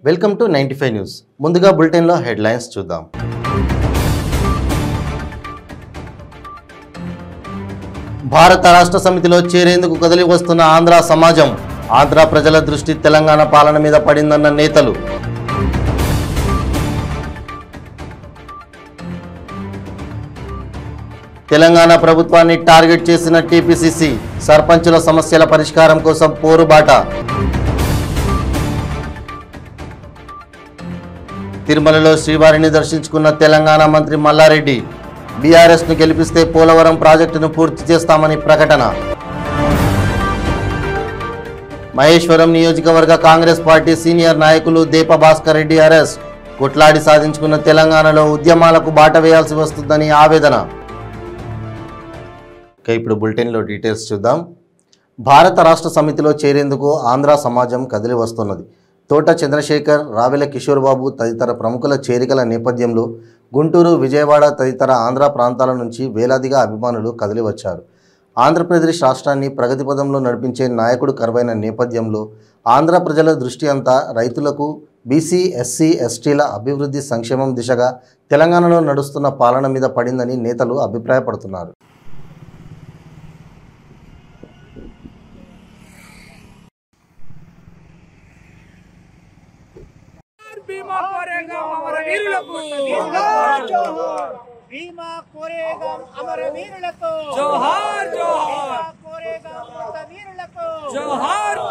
Welcome to ninety five news ముందుగా బులెటిన్లో headlines చూద్దాం భారత రాష్ట్ర సమితిలో చేరేందుకు కదిలి వస్తున్న ఆంధ్ర సమాజం ఆంధ్ర ప్రజల దృష్టి తెలంగాణ పాలన మీద పడిందన్న నేతలు తెలంగాణ ప్రభుత్వాన్ని టార్గెట్ చేసిన టీపీసీసీ సర్పంచుల సమస్యల పరిష్కారం కోసం పోరుబాట తిరుమలలో శ్రీవారిని దర్శించుకున్న తెలంగాణ మంత్రి మల్లారెడ్డి బీఆర్ఎస్ను గెలిపిస్తే పోలవరం ప్రాజెక్టును పూర్తి చేస్తామని ప్రకటన మహేశ్వరం నియోజకవర్గ కాంగ్రెస్ పార్టీ సీనియర్ నాయకులు దీప భాస్కర్ రెడ్డి అరెస్ట్ కొట్లాడి సాధించుకున్న తెలంగాణలో ఉద్యమాలకు బాట వేయాల్సి వస్తుందని ఆవేదన ఇక ఇప్పుడు బులెటిన్లో డీటెయిల్స్ చూద్దాం భారత రాష్ట్ర సమితిలో చేరేందుకు ఆంధ్ర సమాజం కదిలి వస్తున్నది తోట చంద్రశేఖర్ రావెల కిషోర్ బాబు తదితర ప్రముఖుల చేరికల నేపథ్యంలో గుంటూరు విజయవాడ తదితర ఆంధ్ర ప్రాంతాల నుంచి వేలాదిగా అభిమానులు కదిలి వచ్చారు ఆంధ్రప్రదేశ్ రాష్ట్రాన్ని ప్రగతి పదంలో నడిపించే నాయకుడు కరువైన నేపథ్యంలో ఆంధ్ర ప్రజల దృష్టి అంతా రైతులకు బీసీ ఎస్సీ ఎస్టీల అభివృద్ధి సంక్షేమం దిశగా తెలంగాణలో నడుస్తున్న పాలన మీద పడిందని నేతలు అభిప్రాయపడుతున్నారు భీమా కోరేగా అమర వీరులకు భీమా కోరేగాం అమర వీరులకు జోహార్ జోహార్ భీమా కోరేగాం మృత వీరులకు జోహార్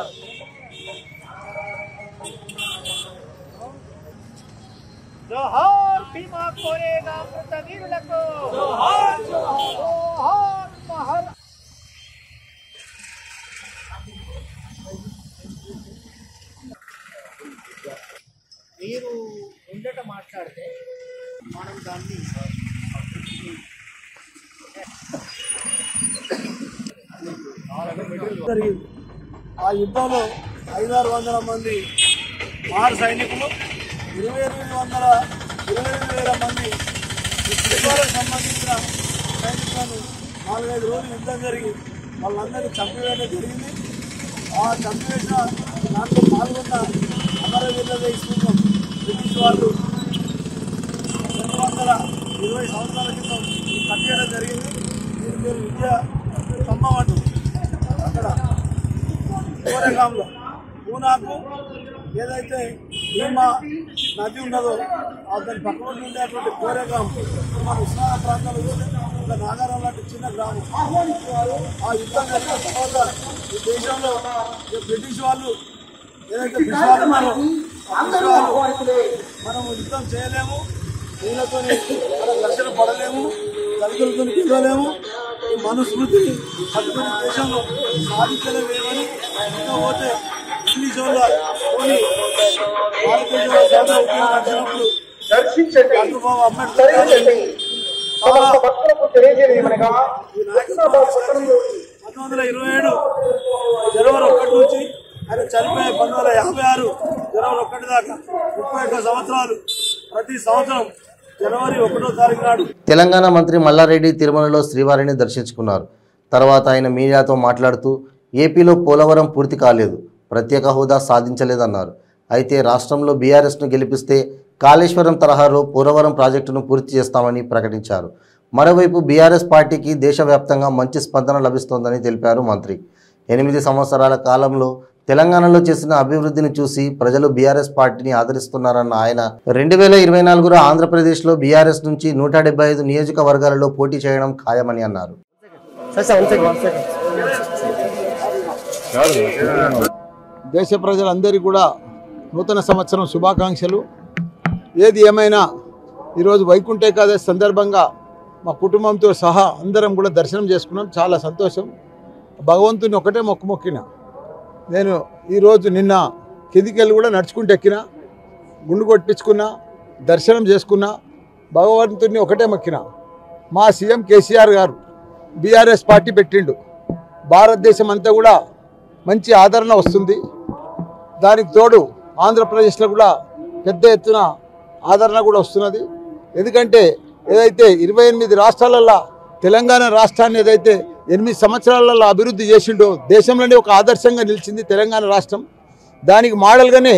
జోహార్ భీమా కోరేగాం మృత వీరులకు జోహార్ జోహార్ మహర్ మీరు ఉండట మాట్లాడితే మనం దాన్ని జరిగింది ఆ యుద్ధంలో ఐదారు వందల మంది ఆరు సైనికులు ఇరవై ఎనిమిది వందల ఇరవై ఎనిమిది వేల మంది ఈ బ్రిటిష్ సంబంధించిన సైనికులను నాలుగైదు రోజులు యుద్ధం జరిగి వాళ్ళందరినీ చంపివేయడం జరిగింది ఆ చంపివేసిన దాంట్లో పాల్గొన్న అమరవీరుల ఇస్తున్నాం బ్రిటిష్ వాళ్ళు రెండు వందల ఇరవై సంవత్సరాల క్రితం ఇది కట్టేయడం జరిగింది దీని పేరు విద్యా స్తంభం అంటుంది అక్కడ కోరేగాంలో పూనాకు ఏదైతే భీమా నది ఉన్నదో ఆ దాని పక్కన ఉండేటువంటి కోరేగాం మన ఉస్మాన ప్రాంతంలో చూస్తే ఒక నాగారం లాంటి చిన్న గ్రామం ఆ యుద్ధం జరిగిన తర్వాత ఈ దేశంలో ఈ బ్రిటిష్ వాళ్ళు ఏదైతే బ్రిటిష్ వాళ్ళు ఉన్నారో ఆ బ్రిటిష్ వాళ్ళు మనము యుద్ధం చేయలేము వీళ్ళతో మనం ఘర్షణ పడలేము దళితులతో గెలవలేము ఈ మనుస్మృతిని పట్టుకుని దేశంలో సాధించలేమని ఇంకా పోతే ఇంగ్లీష్ వాళ్ళ కొన్ని భారతదేశంలో స్వాతంత్ర ఉద్యమం నడిచినప్పుడు డాక్టర్ బాబు అంబేద్కర్ గారు చాలా ఈ నాయకత్వం పంతొమ్మిది వందల ఇరవై ఏడు జనవరి ఒకటి నుంచి ఆయన చనిపోయే పంతొమ్మిది వందల యాభై ఆరు జనవరి ఒకటి దాకా ముప్పై ఒక్క సంవత్సరాలు ప్రతి సంవత్సరం జనవరి ఒకటో తారీఖు నాడు తెలంగాణ మంత్రి మల్లారెడ్డి తిరుమలలో శ్రీవారిని దర్శించుకున్నారు తర్వాత ఆయన మీడియాతో మాట్లాడుతూ ఏపీలో పోలవరం పూర్తి కాలేదు ప్రత్యేక హోదా సాధించలేదన్నారు అయితే రాష్ట్రంలో బీఆర్ఎస్ను గెలిపిస్తే కాళేశ్వరం తరహాలో పోలవరం ప్రాజెక్టును పూర్తి చేస్తామని ప్రకటించారు మరోవైపు బీఆర్ఎస్ పార్టీకి దేశవ్యాప్తంగా మంచి స్పందన లభిస్తోందని తెలిపారు మంత్రి ఎనిమిది సంవత్సరాల కాలంలో తెలంగాణలో చేసిన అభివృద్ధిని చూసి ప్రజలు బీఆర్ఎస్ పార్టీని ఆదరిస్తున్నారన్న ఆయన రెండు వేల ఇరవై నాలుగులో ఆంధ్రప్రదేశ్లో బీఆర్ఎస్ నుంచి నూట డెబ్బై ఐదు నియోజకవర్గాలలో పోటీ చేయడం ఖాయమని అన్నారు దేశ ప్రజలందరికీ కూడా నూతన సంవత్సరం శుభాకాంక్షలు ఏది ఏమైనా ఈరోజు వైకుంఠ ఏకాదశి సందర్భంగా మా కుటుంబంతో సహా అందరం కూడా దర్శనం చేసుకున్నాం చాలా సంతోషం భగవంతుని ఒకటే మొక్కు మొక్కిన నేను ఈరోజు నిన్న కిందికెళ్ళి కూడా నడుచుకుంటూ ఎక్కిన గుండు కొట్టించుకున్నా దర్శనం చేసుకున్నా భగవంతుని ఒకటే మొక్కిన మా సీఎం కేసీఆర్ గారు బీఆర్ఎస్ పార్టీ పెట్టిండు భారతదేశం అంతా కూడా మంచి ఆదరణ వస్తుంది దానికి తోడు ఆంధ్రప్రదేశ్లో కూడా పెద్ద ఎత్తున ఆదరణ కూడా వస్తున్నది ఎందుకంటే ఏదైతే ఇరవై ఎనిమిది రాష్ట్రాలలో తెలంగాణ రాష్ట్రాన్ని ఏదైతే ఎనిమిది సంవత్సరాలలో అభివృద్ధి చేసిండో దేశంలోనే ఒక ఆదర్శంగా నిలిచింది తెలంగాణ రాష్ట్రం దానికి మోడల్గానే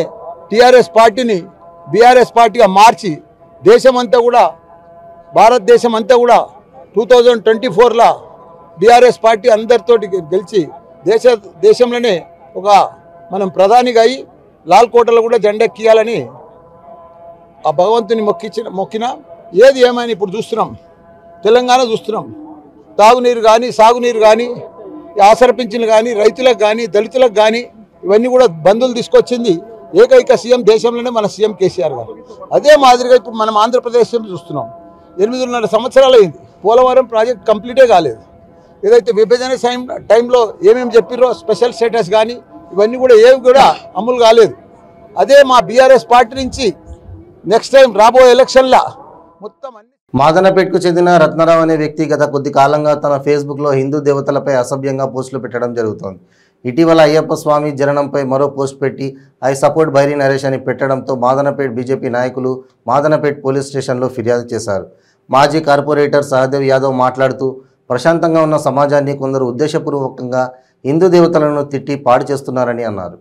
టీఆర్ఎస్ పార్టీని బీఆర్ఎస్ పార్టీగా మార్చి దేశమంతా కూడా భారతదేశం అంతా కూడా టూ థౌజండ్ ట్వంటీ ఫోర్లో బీఆర్ఎస్ పార్టీ అందరితోటి గెలిచి దేశ దేశంలోనే ఒక మనం ప్రధానిగా అయి లాల్ కోటలో కూడా జెండెక్కియాలని ఆ భగవంతుని మొక్కించిన మొక్కిన ఏది ఏమైనా ఇప్పుడు చూస్తున్నాం తెలంగాణ చూస్తున్నాం తాగునీరు కానీ సాగునీరు కానీ ఈ ఆసర పింఛన్లు కానీ రైతులకు కానీ దళితులకు కానీ ఇవన్నీ కూడా బంధువులు తీసుకొచ్చింది ఏకైక సీఎం దేశంలోనే మన సీఎం కేసీఆర్ గారు అదే మాదిరిగా ఇప్పుడు మనం ఆంధ్రప్రదేశ్ చూస్తున్నాం ఎనిమిదిన్నర సంవత్సరాలు అయింది పోలవరం ప్రాజెక్ట్ కంప్లీటే కాలేదు ఏదైతే విభజన టైం టైంలో ఏమేమి చెప్పిరో స్పెషల్ స్టేటస్ కానీ ఇవన్నీ కూడా ఏవి కూడా అమలు కాలేదు అదే మా బీఆర్ఎస్ పార్టీ నుంచి నెక్స్ట్ టైం రాబోయే ఎలక్షన్ల మొత్తం అన్ని మాదనపేట్కు చెందిన రత్నారావు అనే వ్యక్తి గత కొద్ది కాలంగా తన ఫేస్బుక్లో హిందూ దేవతలపై అసభ్యంగా పోస్టులు పెట్టడం జరుగుతోంది ఇటీవల అయ్యప్ప స్వామి జననంపై మరో పోస్ట్ పెట్టి ఐ సపోర్ట్ బైరీ నరేష్ అని పెట్టడంతో మాదనపేట్ బీజేపీ నాయకులు మాదనపేట్ పోలీస్ స్టేషన్లో ఫిర్యాదు చేశారు మాజీ కార్పొరేటర్ సహదేవ్ యాదవ్ మాట్లాడుతూ ప్రశాంతంగా ఉన్న సమాజాన్ని కొందరు ఉద్దేశపూర్వకంగా హిందూ దేవతలను తిట్టి పాడు చేస్తున్నారని అన్నారు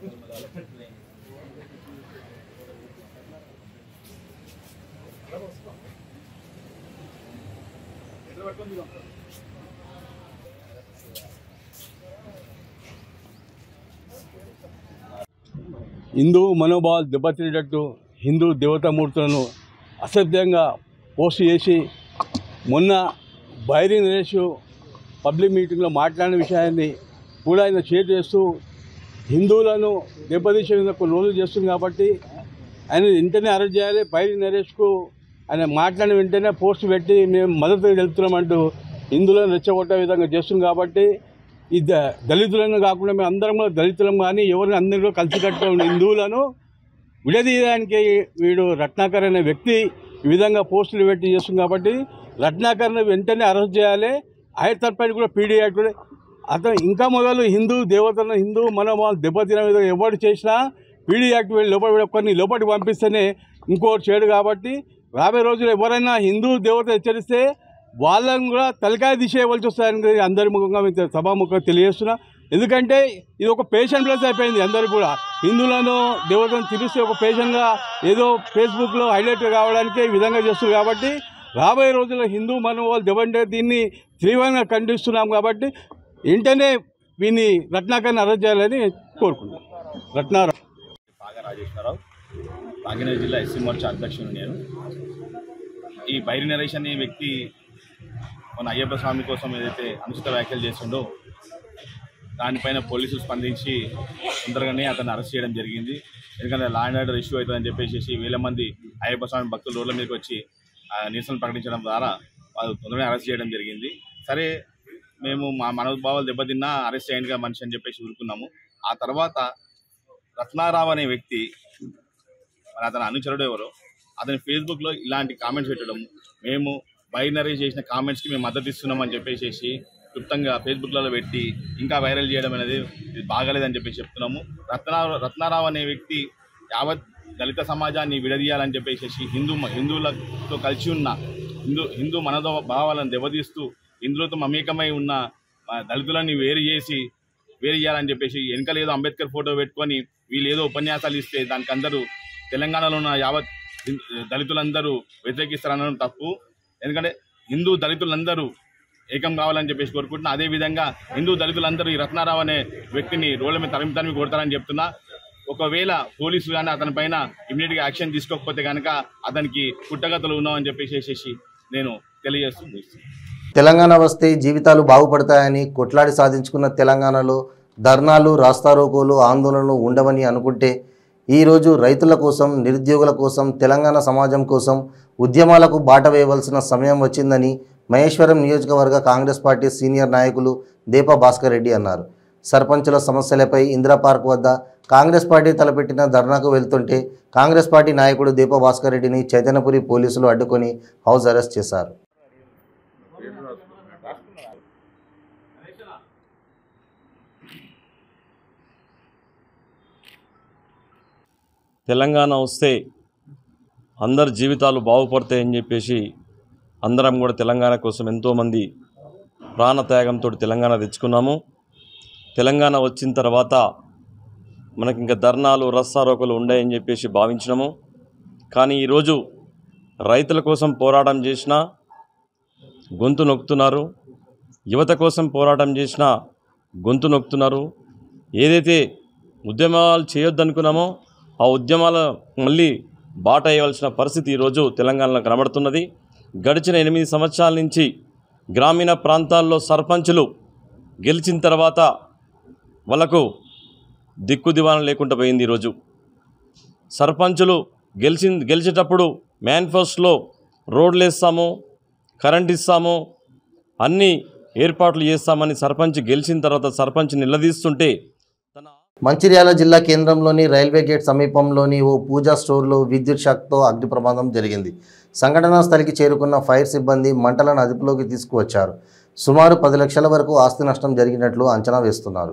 హిందూ మనోభావాలు దెబ్బతినేటట్టు హిందూ దేవతామూర్తులను అసభ్యంగా పోస్ట్ చేసి మొన్న బైరీ నరేష్ పబ్లిక్ మీటింగ్లో మాట్లాడిన విషయాన్ని కూడా ఆయన షేర్ చేస్తూ హిందువులను దెబ్బతీసే విధంగా కొన్ని రోజులు చేస్తుంది కాబట్టి ఆయన వెంటనే అరెస్ట్ చేయాలి బైరీ నరేష్కు ఆయన మాట్లాడిన వెంటనే పోస్ట్ పెట్టి మేము మద్దతు తెలుపుతున్నామంటూ హిందువులను రెచ్చగొట్టే విధంగా చేస్తుంది కాబట్టి ఈ ద- దళితులను కాకుండా మేము అందరం కూడా దళితులం కానీ ఎవరిని అందరూ కూడా కలిసికట్టుగా ఉన్న హిందువులను విడదీయడానికి వీడు రత్నాకర్ అనే వ్యక్తి ఈ విధంగా పోస్టులు పెట్టి చేస్తుంది కాబట్టి రత్నాకర్ని వెంటనే అరెస్ట్ చేయాలి ఆయన తరపున కూడా పీడీ యాక్ట్ కూడా అతను ఇంకా మొదలు హిందూ దేవతలను హిందూ మనోభావాలు దెబ్బతిన విధంగా ఎవరు చేసినా పీడీ యాక్ట్ వెళ్ళి లోపల కొన్ని లోపలికి పంపిస్తేనే ఇంకోటి చేయడు కాబట్టి రాబోయే రోజులు ఎవరైనా హిందూ దేవత హెచ్చరిస్తే వాళ్ళని కూడా తలకాయ దిశేయవలసి వస్తాయని అందరి ముఖంగా మీకు సభాముఖంగా తెలియజేస్తున్నా ఎందుకంటే ఇది ఒక పేషెంట్ ప్లేస్ అయిపోయింది అందరికి కూడా హిందువులను దేవతను తిరిస్తే ఒక పేషెంట్గా ఏదో ఫేస్బుక్లో హైలైట్ కావడానికి ఈ విధంగా చేస్తున్నారు కాబట్టి రాబోయే రోజుల్లో హిందూ మనోభావాలు దెబ్బంటే దీన్ని తీవ్రంగా ఖండిస్తున్నాం కాబట్టి వెంటనే వీని రత్నాకర్ని అరెస్ట్ చేయాలని కోరుకుంటున్నాం రత్నారావు పాగా రాజేశ్వరరావు కాకినాడ జిల్లా ఎస్సీ మోర్చా అధ్యక్షుడు నేను ఈ బైరి నరేష్ అనే వ్యక్తి మన అయ్యప్ప స్వామి కోసం ఏదైతే అనుచిత వ్యాఖ్యలు చేస్తుండో దానిపైన పోలీసులు స్పందించి తొందరగానే అతన్ని అరెస్ట్ చేయడం జరిగింది ఎందుకంటే లా అండ్ ఆర్డర్ ఇష్యూ అవుతుందని చెప్పేసి వేల మంది అయ్యప్ప స్వామి భక్తులు రోడ్ల మీదకి వచ్చి ఆ, నిరసన ప్రకటించడం ద్వారా వాళ్ళు తొందరగా అరెస్ట్ చేయడం జరిగింది సరే మేము మా మనోభావాలు దెబ్బతిన్నా అరెస్ట్ అయ్యిందిగా మనిషి అని చెప్పేసి ఊరుకున్నాము ఆ తర్వాత రత్నారావు అనే వ్యక్తి మరి అతని అనుచరుడు ఎవరో అతని ఫేస్బుక్లో ఇలాంటి కామెంట్స్ పెట్టడం మేము బైనరీ చేసిన కామెంట్స్కి మేము మద్దతు ఇస్తున్నామని చెప్పేసి క్లుప్తంగా ఫేస్బుక్లలో పెట్టి ఇంకా వైరల్ చేయడం అనేది ఇది బాగాలేదని చెప్పేసి చెప్తున్నాము రత్నారావు రత్నారావు అనే వ్యక్తి యావత్ దళిత సమాజాన్ని విడదీయాలని చెప్పేసి హిందూ హిందువులతో కలిసి ఉన్న హిందూ హిందూ మనదో భావాలను దెబ్బతీస్తూ హిందువులతో మమేకమై ఉన్న ఆ, దళితులని వేరు చేసి వేరు చేయాలని చెప్పేసి వెనకాల ఏదో అంబేద్కర్ ఫోటో పెట్టుకొని వీళ్ళు ఏదో ఉపన్యాసాలు ఇస్తే దానికి అందరూ తెలంగాణలో ఉన్న యావత్ హిం- దళితులందరూ వ్యతిరేకిస్తారనడం తప్పు ఎందుకంటే హిందూ దళితులందరూ ఏకం కావాలని చెప్పేసి కోరుకుంటున్నా అదే విధంగా హిందూ దళితులందరూ ఈ రత్నారావు అనే వ్యక్తిని రోడ్ల మీద తరిమి తరిమి కొడతారని చెప్తున్నా ఒకవేళ పోలీసులు కానీ అతని పైన ఇమీడియట్గా యాక్షన్ తీసుకోకపోతే కనుక అతనికి పుట్టగతులు ఉన్నామని చెప్పేసి నేను తెలియజేస్తూ ముగిస్తున్నాను. తెలంగాణ వస్తే జీవితాలు బాగుపడతాయని కొట్లాడి సాధించుకున్న తెలంగాణలో ధర్నాలు రాస్తారోకోలు ఆందోళనలు ఉండవని అనుకుంటే ఈరోజు రైతుల కోసం నిరుద్యోగుల కోసం తెలంగాణ సమాజం కోసం ఉద్యమాలకు బాట వేయవలసిన సమయం వచ్చిందని మహేశ్వరం నియోజకవర్గ కాంగ్రెస్ పార్టీ సీనియర్ నాయకులు దీపా భాస్కర్ రెడ్డి అన్నారు సర్పంచుల సమస్యలపై ఇందిరా పార్క్ వద్ద కాంగ్రెస్ పార్టీ తలపెట్టిన ధర్నాకు వెళ్తుంటే కాంగ్రెస్ పార్టీ నాయకుడు దీప భాస్కర్ రెడ్డిని చైతన్యపురి పోలీసులు అడ్డుకొని హౌస్ అరెస్ట్ చేశారు తెలంగాణ వస్తే అందరి జీవితాలు బాగుపడతాయని చెప్పేసి అందరం కూడా తెలంగాణ కోసం ఎంతోమంది ప్రాణత్యాగంతో తెలంగాణ తెచ్చుకున్నాము తెలంగాణ వచ్చిన తర్వాత మనకి ఇంకా ధర్నాలు రస్తారోకలు ఉన్నాయని చెప్పేసి భావించినాము కానీ ఈరోజు రైతుల కోసం పోరాటం చేసినా గొంతు నొక్కుతున్నారు యువత కోసం పోరాటం చేసినా గొంతు నొక్కుతున్నారు ఏదైతే ఉద్యమాలు చేయొద్దనుకున్నామో ఆ ఉద్యమాలు మళ్ళీ బాట వేయవలసిన పరిస్థితి ఈరోజు తెలంగాణలో కనబడుతున్నది గడిచిన ఎనిమిది సంవత్సరాల నుంచి గ్రామీణ ప్రాంతాల్లో సర్పంచులు గెలిచిన తర్వాత వాళ్ళకు దిక్కు దివాణం లేకుండా పోయింది ఈరోజు సర్పంచులు గెలిచి గెలిచేటప్పుడు మేనిఫెస్టోలో రోడ్లు వేస్తాము కరెంట్ ఇస్తాము అన్ని ఏర్పాట్లు చేస్తామని సర్పంచ్ గెలిచిన తర్వాత సర్పంచ్ నిలదీస్తుంటే తన మంచిర్యాల జిల్లా కేంద్రంలోని రైల్వే గేట్ సమీపంలోని ఓ పూజా స్టోర్లో విద్యుత్ షాక్తో అగ్ని ప్రమాదం జరిగింది సంఘటనా స్థలికి చేరుకున్న ఫైర్ సిబ్బంది మంటలను అదుపులోకి తీసుకువచ్చారు సుమారు పది లక్షల వరకు ఆస్తి నష్టం జరిగినట్లు అంచనా వేస్తున్నారు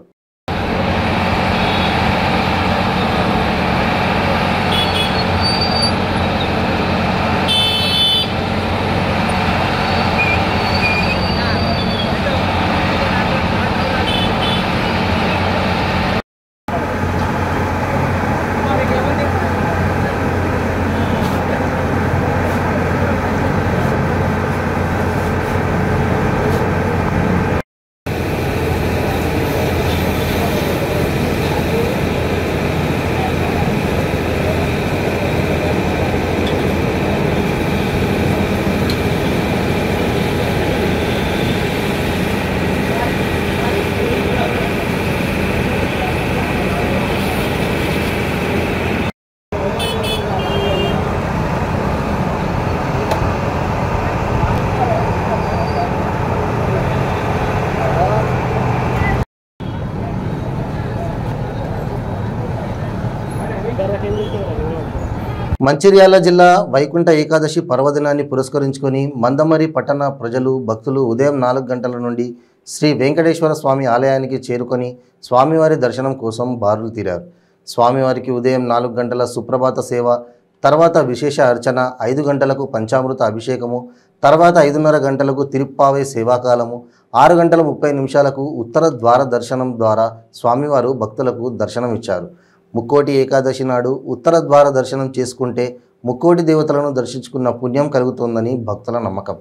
మంచిర్యాల జిల్లా వైకుంఠ ఏకాదశి పర్వదినాన్ని పురస్కరించుకొని మందమరి పట్టణ ప్రజలు భక్తులు ఉదయం నాలుగు గంటల నుండి శ్రీ వెంకటేశ్వర స్వామి ఆలయానికి చేరుకొని స్వామివారి దర్శనం కోసం బారులు తీరారు స్వామివారికి ఉదయం నాలుగు గంటల సుప్రభాత సేవ తర్వాత విశేష అర్చన ఐదు గంటలకు పంచామృత అభిషేకము తర్వాత ఐదున్నర గంటలకు తిరుప్పావై సేవాకాలము ఆరు గంటల ముప్పై నిమిషాలకు ఉత్తర ద్వార దర్శనం ద్వారా స్వామివారు భక్తులకు దర్శనం ఇచ్చారు ముక్కోటి ఏకాదశి నాడు ఉత్తర ద్వార దర్శనం చేసుకుంటే ముక్కోటి దేవతలను దర్శించుకున్న పుణ్యం కలుగుతుందని భక్తుల నమ్మకం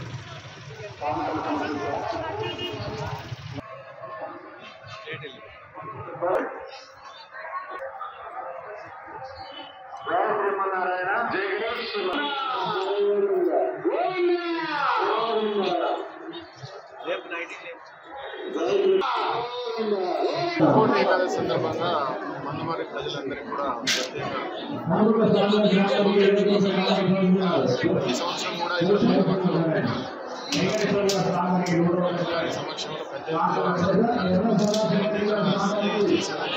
కోటి ఏకాదశి సందర్భంగా మందమారి ప్రజలందరికీ కూడా ప్రత్యేక ఈ సంవత్సరం కూడా ఇక్కడ మందమరిలో గారి సమక్షంలో పెద్ద ఎత్తున ఏకాదశి చేసేదని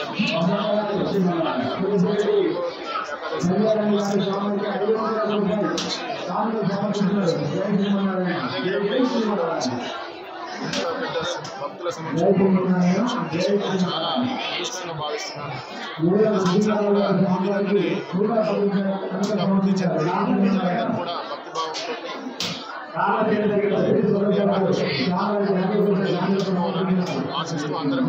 ఇంత పెద్ద భక్తుల సమక్షంలో దర్శనం చేసుకోవడం చాలా అదృష్టంగా భావిస్తున్నాను ఈ సంవత్సరం కూడా ఈ విధంగానే ఇంకా అభివృద్ధి చెంది ప్రజలందరూ కూడా భక్తిభావంతో ఆశిస్తూ అందరం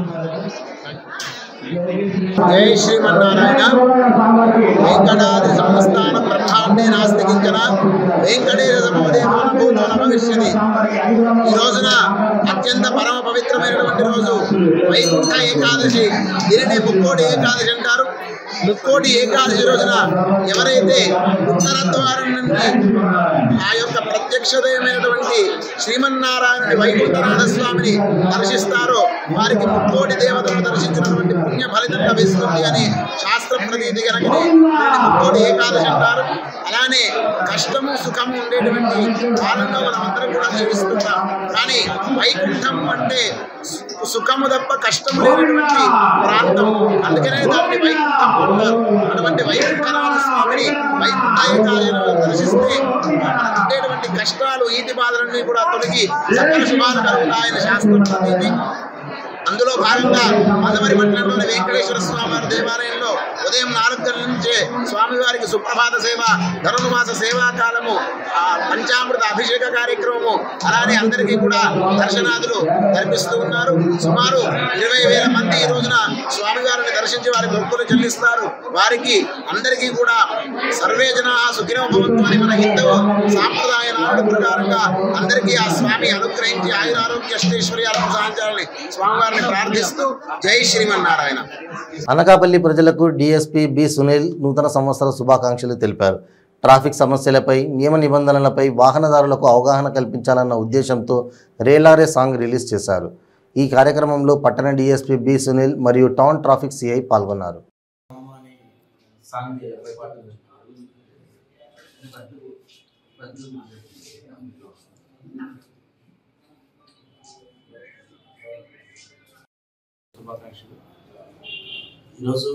జై శ్రీమన్నారాయణ వెంకటాది సంస్థాన బ్రహ్మాండే నాస్తి కించన వెంకటేశ్వరదేవానుభూతో భవిష్యది ఈ రోజున అత్యంత పరమ పవిత్రమైనటువంటి రోజు వైకుంఠ ఏకాదశి దీనిని ముక్కోటి ఏకాదశి అంటారు ముక్కోటి ఏకాదశి రోజున ఎవరైతే ఉత్తర ద్వారం నుండి ఆ యొక్క ప్రత్యక్షదైనటువంటి శ్రీమన్నారాయణుని వైకుంఠనాథ స్వామిని దర్శిస్తారో వారికి ముక్కోటి దేవతలను దర్శించినటువంటి పుణ్య ఫలితం లభిస్తుంది అని శాస్త్ర ప్రతీతి కనుకనే దీనిని ముక్కోటి ఏకాదశి అంటారు అలానే కష్టము సుఖము ఉండేటువంటి కాలంలో మనం అందరం కూడా జీవిస్తున్నాం కానీ వైకుంఠం అంటే సు- సుఖము తప్ప కష్టము లేనటువంటి ప్రాంతం అందుకనే దాన్ని వైకుంఠం అంటారు అటువంటి వైకుంఠనాథ స్వామిని వైకుంఠ ఏకాదశిని దర్శిస్తే మనకు ఉండేటువంటి కష్టాలు ఈటి బాధలన్నీ కూడా తొలగి సకల శుభాలు కలుగుతాయని శాస్త్రం ప్రతీతి అందులో భాగంగా మదవరి పట్టణంలోని వెంకటేశ్వర స్వామి వారి దేవాలయంలో ఉదయం నాలుగు గంటల నుంచే స్వామివారికి సుప్రభాత సేవ ధనుర్మాస సేవా కాలము ఆ పంచామృత అభిషేక కార్యక్రమము అలానే అందరికీ కూడా దర్శనాదులు కల్పిస్తూ ఉన్నారు సుమారు ఇరవై వేల మంది ఈ రోజున స్వామివారిని దర్శించి వారి మొక్కులు చెల్లిస్తారు వారికి అందరికీ కూడా సర్వే జన సుఖినో భవంతు అని మన హిందూ సాంప్రదాయ నాడు ప్రకారంగా అందరికీ ఆ స్వామి అనుగ్రహించి ఆయురారోగ్య అష్టైశ్వర్యాలను సాధించాలని స్వామివారిని ప్రార్థిస్తూ జై శ్రీమన్నారాయణ అనకాపల్లి ప్రజలకు డీఎస్పీ బి సునీల్ నూతన సంవత్సర శుభాకాంక్షలు తెలిపారు ట్రాఫిక్ సమస్యలపై నియమ నిబంధనలపై వాహనదారులకు అవగాహన కల్పించాలన్న ఉద్దేశంతో రేలారే సాంగ్ రిలీజ్ చేశారు ఈ కార్యక్రమంలో పట్టణ డీఎస్పీ బి సునీల్ మరియు టౌన్ ట్రాఫిక్ సిఐ పాల్గొన్నారు శుభాకాంక్షలు ఈరోజు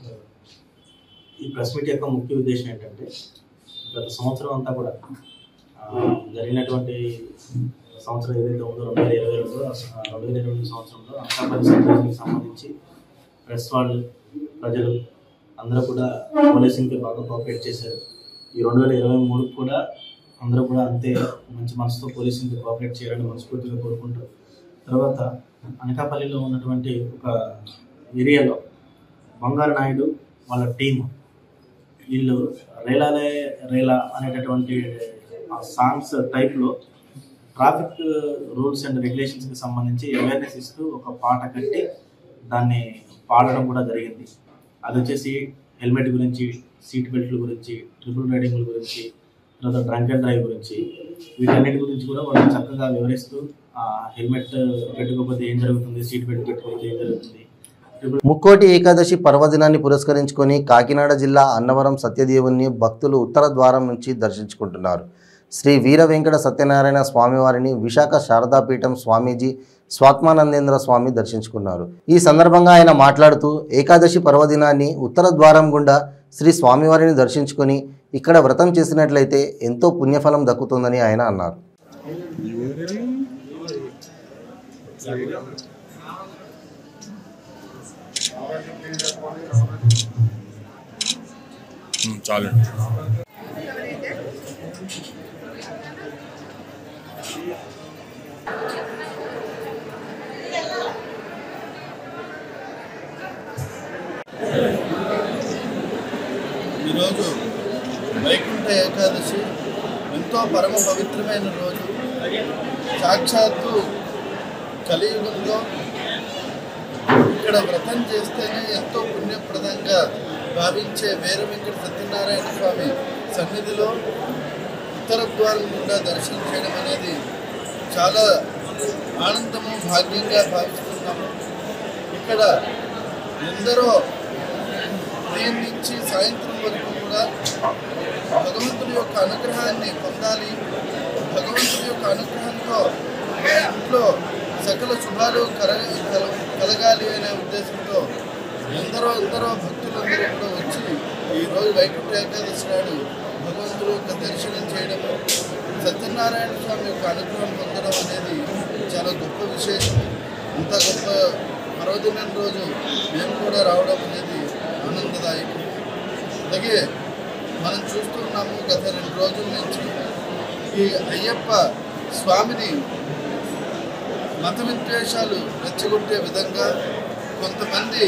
ఈ ప్రెస్ మీట్ యొక్క ముఖ్య ఉద్దేశం ఏంటంటే గత సంవత్సరం అంతా కూడా ఆ, జరిగినటువంటి సంవత్సరం ఏదైతే ఉందో రెండు వేల ఇరవై రెండు రెండు వేల ఇరవై రెండు సంవత్సరంలో అనకాపల్లి సంఘానికి సంబంధించి ప్రెస్ వాళ్ళు ప్రజలు అందరూ కూడా పోలీసింగ్కి బాగా కోఆపరేట్ చేశారు ఈ రెండు వేల ఇరవై మూడుకు కూడా అందరూ కూడా అంతే మంచి మనసుతో పోలీసింగ్కి కోఆపరేట్ చేయాలని మనస్ఫూర్తిగా కోరుకుంటూ తర్వాత అనకాపల్లిలో ఉన్నటువంటి ఒక ఏరియాలో బంగారు నాయుడు వాళ్ళ టీం వీళ్ళు రేలాలే రేలా అనేటటువంటి ఆ సాంగ్స్ టైప్లో ట్రాఫిక్ రూల్స్ అండ్ రెగ్యులేషన్స్కి సంబంధించి అవేర్నెస్ ఇస్తూ ఒక పాట కట్టి దాన్ని పాడడం కూడా జరిగింది అది వచ్చేసి హెల్మెట్ గురించి సీట్ బెల్ట్ల గురించి ట్రిపుల్ రైడింగ్ల గురించి తర్వాత డ్రంక్ అండ్ డ్రైవ్ గురించి వీటన్నిటి గురించి కూడా వాళ్ళు చక్కగా వివరిస్తూ ఆ హెల్మెట్ పెట్టుకోకపోతే ఏం జరుగుతుంది సీట్ బెల్ట్ పెట్టుకోకపోతే ఏం జరుగుతుంది ముక్కోటి ఏకాదశి పర్వదినాన్ని పురస్కరించుకొని కాకినాడ జిల్లా అన్నవరం సత్యదేవుని భక్తులు ఉత్తర ద్వారం నుంచి దర్శించుకుంటున్నారు శ్రీ వీర వెంకట సత్యనారాయణ స్వామివారిని విశాఖ శారదాపీఠం స్వామీజీ స్వాత్మానందేంద్ర స్వామి దర్శించుకున్నారు ఈ సందర్భంగా ఆయన మాట్లాడుతూ ఏకాదశి పర్వదినాన్ని ఉత్తర ద్వారం గుండా శ్రీ స్వామివారిని దర్శించుకొని ఇక్కడ వ్రతం చేసినట్లయితే ఎంతో పుణ్యఫలం దక్కుతుందని ఆయన అన్నారు చాలు ఈరోజు వైకుంఠ ఏకాదశి ఎంతో పరమ పవిత్రమైన రోజు సాక్షాత్తు కలియుగంలో ఇక్కడ వ్రతం చేస్తేనే ఎంతో పుణ్యప్రదంగా భావించే వీర వెంకట సత్యనారాయణ స్వామి సన్నిధిలో ఉత్తర ద్వారం గుండా దర్శనం చేయడం అనేది చాలా ఆనందము భాగ్యంగా భావిస్తున్నాము ఇక్కడ ఎందరో ఉదయం నుంచి సాయంత్రం వరకు కూడా భగవంతుడి యొక్క అనుగ్రహాన్ని పొందాలి భగవంతుడి యొక్క అనుగ్రహంతో మా ఇంట్లో సకల శుభాలు కల కల- కలగాలి అనే ఉద్దేశంతో ఎందరో ఎందరో భక్తులందరూ కూడా వచ్చి ఈరోజు వైకుంఠ ఏకాదశి నాడు భగవంతుడి యొక్క దర్శనం చేయడము సత్యనారాయణ స్వామి యొక్క అనుగ్రహం పొందడం అనేది చాలా గొప్ప విశేషం ఇంత గొప్ప పర్వదినం రోజు మేము కూడా రావడం అనేది ఆనందదాయకం అలాగే మనం చూస్తున్నాము గత రెండు రోజుల నుంచి ఈ అయ్యప్ప స్వామిని మత విద్వేషాలు రెచ్చగొట్టే విధంగా కొంతమంది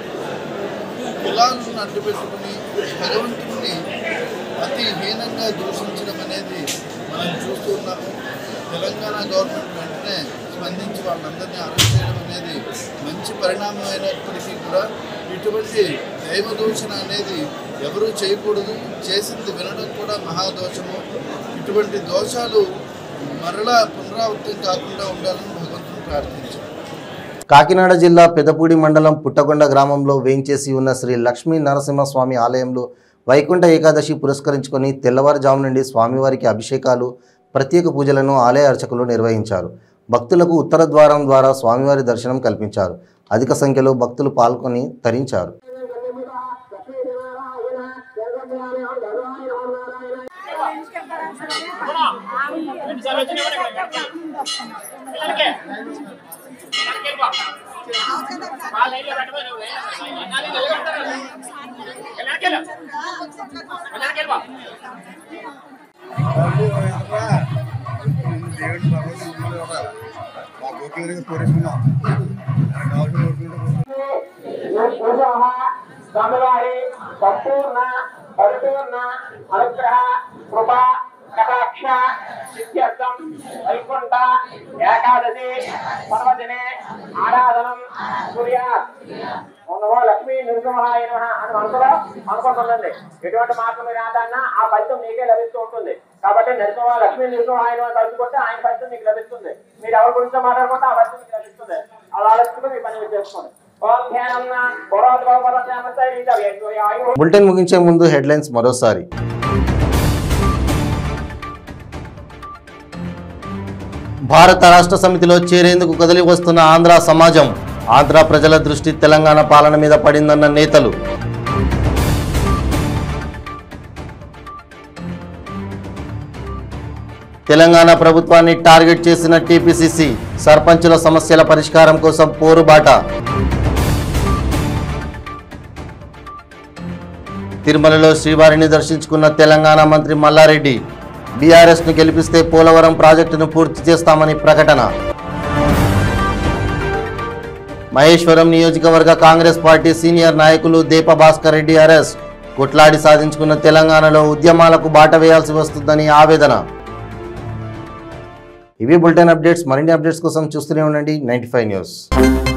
కులాలను అడ్డుపెట్టుకుని భగవంతుడిని అతి హీనంగా దూషించడం అనేది మనం చూస్తున్నాము తెలంగాణ గవర్నమెంట్ వెంటనే స్పందించి వాళ్ళందరినీ అరెస్ట్ చేయడం అనేది మంచి పరిణామం అయినప్పటికీ కూడా ఇటువంటి దైవ దూషణ అనేది ఎవరూ చేయకూడదు చేసింది వినడం కూడా మహాదోషము ఇటువంటి దోషాలు మరలా పునరావృతం కాకుండా ఉండాలని భగవంతుని ప్రార్థించారు కాకినాడ జిల్లా పెదపూడి మండలం పుట్టకొండ గ్రామంలో వేంచేసి ఉన్న శ్రీ లక్ష్మీ నరసింహస్వామి ఆలయంలో వైకుంఠ ఏకాదశి పురస్కరించుకొని తెల్లవారుజాము నుండి స్వామివారికి అభిషేకాలు ప్రత్యేక పూజలను ఆలయ అర్చకులు నిర్వహించారు భక్తులకు ఉత్తర ద్వారం ద్వారా స్వామివారి దర్శనం కల్పించారు అధిక సంఖ్యలో భక్తులు పాల్గొని తరించారు ఆ దేవుడి భగవంతుడు కూడా మా గోకులకి కోరేసుకున్నాం కావాల్సిన స్వామివారి సంపూర్ణ పరిపూర్ణ అనుగ్రహ కృప కటాక్ష సిద్ధ్యర్థం వైకుంఠ ఏకాదశి పర్వదినే ఆరాధనం సూర్యాత్ ఉన్నవో లక్ష్మీ నృసింహాయ నమః అని మనసులో అనుకుంటుందండి ఎటువంటి మార్గం రాదన్నా ఆ ఫలితం మీకే లభిస్తూ ఉంటుంది కాబట్టి నరసింహ లక్ష్మీ నృసింహాయ నమః తలుచుకుంటే ఆయన ఫలితం మీకు లభిస్తుంది మీరు ఎవరి గురించో మాట్లాడుకుంటే ఆ ఫలితం మీకు లభిస్తుంది అలా ఆలోచించుకుని మీ పని మీరు చేసుకోండి ఓం ధ్యానం బొరోద్ బొరోద్ ధ్యానం బులెటిన్ ముగించే ముందు హెడ్లైన్స్ మరోసారి భారత రాష్ట్ర సమితిలో చేరేందుకు కదిలి వస్తున్న ఆంధ్ర సమాజం ఆంధ్ర ప్రజల దృష్టి తెలంగాణ పాలన మీద పడిందన్న నేతలు తెలంగాణ ప్రభుత్వాన్ని టార్గెట్ చేసిన టీపీసీసీ సర్పంచుల సమస్యల పరిష్కారం కోసం పోరుబాట తిరుమలలో శ్రీవారిని దర్శించుకున్న తెలంగాణ మంత్రి మల్లారెడ్డి బీఆర్ఎస్ను గెలిపిస్తే పోలవరం ప్రాజెక్టును పూర్తి చేస్తామని ప్రకటన మహేశ్వరం నియోజకవర్గ కాంగ్రెస్ పార్టీ సీనియర్ నాయకులు దీప భాస్కర్ రెడ్డి అరెస్ట్ కొట్లాడి సాధించుకున్న తెలంగాణలో ఉద్యమాలకు బాట వేయాల్సి వస్తుందని ఆవేదన ఇవి బులెటిన్ అప్డేట్స్ మరిన్ని అప్డేట్స్ కోసం చూస్తూనే ఉండండి నైంటీ న్యూస్